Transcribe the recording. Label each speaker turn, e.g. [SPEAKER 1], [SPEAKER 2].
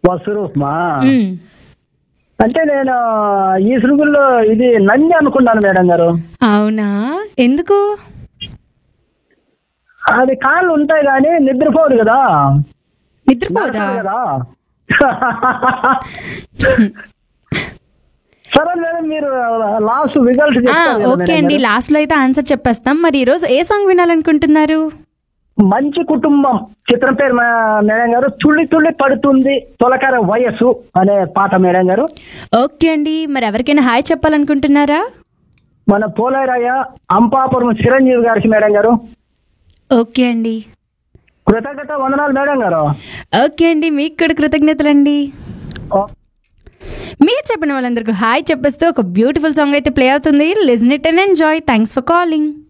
[SPEAKER 1] వసురూపమా
[SPEAKER 2] మ్మ్.
[SPEAKER 1] అంటే నేను ఈ సురుగుల్లో ఇది నంది అనుకున్నాను మేడం గారు
[SPEAKER 2] అవునా ఎందుకు
[SPEAKER 1] అది కాళ్ళు ఉంటాయి కానీ నిద్రపోదు కదా
[SPEAKER 2] నిద్రపోదా
[SPEAKER 1] నడకదు కదా సరే మేడం మీరు లాస్ట్ రిజల్ట్
[SPEAKER 2] ఆ,
[SPEAKER 1] చెప్తారు కదా
[SPEAKER 2] ఓకే
[SPEAKER 1] మేడం
[SPEAKER 2] అండి
[SPEAKER 1] గారు.
[SPEAKER 2] లాస్ట్ లో అయితే ఆన్సర్ చెప్పేస్తాం మరి ఈ రోజు ఏ సాంగ్ వినాలనుకుంటున్నారు
[SPEAKER 1] మంచి కుటుంబం చిత్రం పేరు మా- మేడం గారు తుళ్ళి తుళ్ళి పడుతుంది తొలకర వయస్సు అనే పాట మేడం గారు
[SPEAKER 2] ఓకే అండి మరి ఎవరికైనా హాయ్ చెప్పాలనుకుంటున్నారా
[SPEAKER 1] మన పోలేరయ్య అంపాపురం చిరంజీవి గారికి మేడం గారు
[SPEAKER 2] ఓకే అండి
[SPEAKER 1] కృతజ్ఞత వందనాలు మేడం గారు
[SPEAKER 2] ఓకే అండి మీకు కూడా కృతజ్ఞతలండి
[SPEAKER 1] ఓ.
[SPEAKER 2] మీరు చెప్పిన వాళ్ళందరికీ హాయ్ చెప్పేస్తే ఒక బ్యూటిఫుల్ సాంగ్ అయితే ప్లే అవుతుంది listen it and enjoy thanks for calling